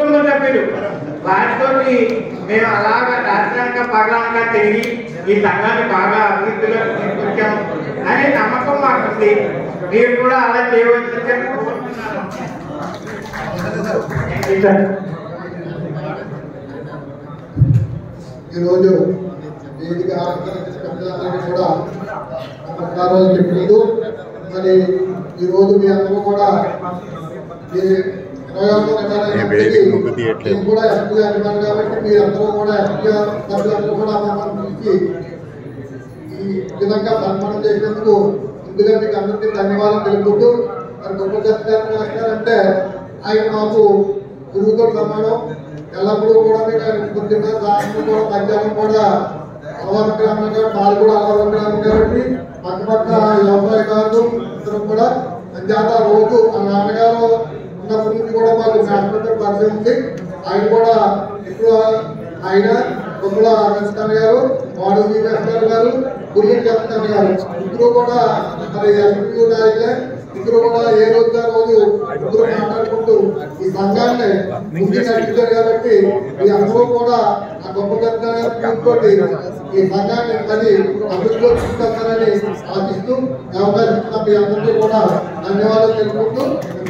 కుటుంబ సభ్యులు వారితో మేము అలాగా రాత్రాక పగలనక తిరిగి ఈ సంఘాన్ని బాగా అభివృద్ధిలో తీసుకొచ్చాం అనే నమ్మకం మాకుంది మీరు కూడా అలా చేయవలసిందిగా కోరుతున్నాను Thank you, sir. ఈరోజు వేదిక ఆలోచించిన పెద్దలందరికీ కూడా నమస్కారాలు చెప్పింది మరి ఈరోజు మీ అందరూ కూడా ఈ ఇరవై ఒకటో ఏ వేదిక ముందు తీయట్లేదు. నేను కూడా ఎస్పీ అభిమాను కాబట్టి మీ అందరూ కూడా ఎస్పీ సభ్యులందరూ కూడా మమ్మల్ని పిలిచి ఈ విధంగా సన్మానం చేసినందుకు ముందుగా మీకు అందరికీ ధన్యవాదాలు తెలుపుతూ మరి గొప్ప దర్శకాన్ని వేస్తారంటే ఆయన మాకు గురువుతో సమానం ఎల్లప్పుడూ కూడా మీకు ఆయన పొద్దున్న సాయంత్రం కూడా మధ్యాహ్నం కూడా అలవాటు గ్రామం కాబట్టి వాళ్ళు కూడా అలవాటు గ్రామం కాబట్టి పక్క పక్క వ్యవసాయ గారు ఇద్దరు కూడా అంచేత రోజు ఆ నాన్నగారు ఉన్నప్పటి నుంచి కూడా మాకు హాస్పిటల్ పరిచయం ఉంది ఆయన కూడా ఇప్పుడు ఆయన కొమ్మల వెంకటరావు గారు వాడు వెంకటరావు గారు గురువు చెప్తాను గారు ఇద్దరు కూడా మరి ఎంపీ నాయకులే ఇద్దరు కూడా ఏ రోజు ఆ రోజు ఇద్దరు మాట్లాడుకుంటూ ఈ సంఘాన్ని ముందుకు నడిపించారు కాబట్టి మీ అందరూ కూడా ఆ గొప్ప తోటి ఈ సంఘాన్ని మరి అభివృద్ధిలో తీసుకొస్తారని ఆశిస్తూ అవకాశం ఇచ్చిన మీ అందరికీ కూడా ధన్యవాదాలు తెలుపుకుంటూ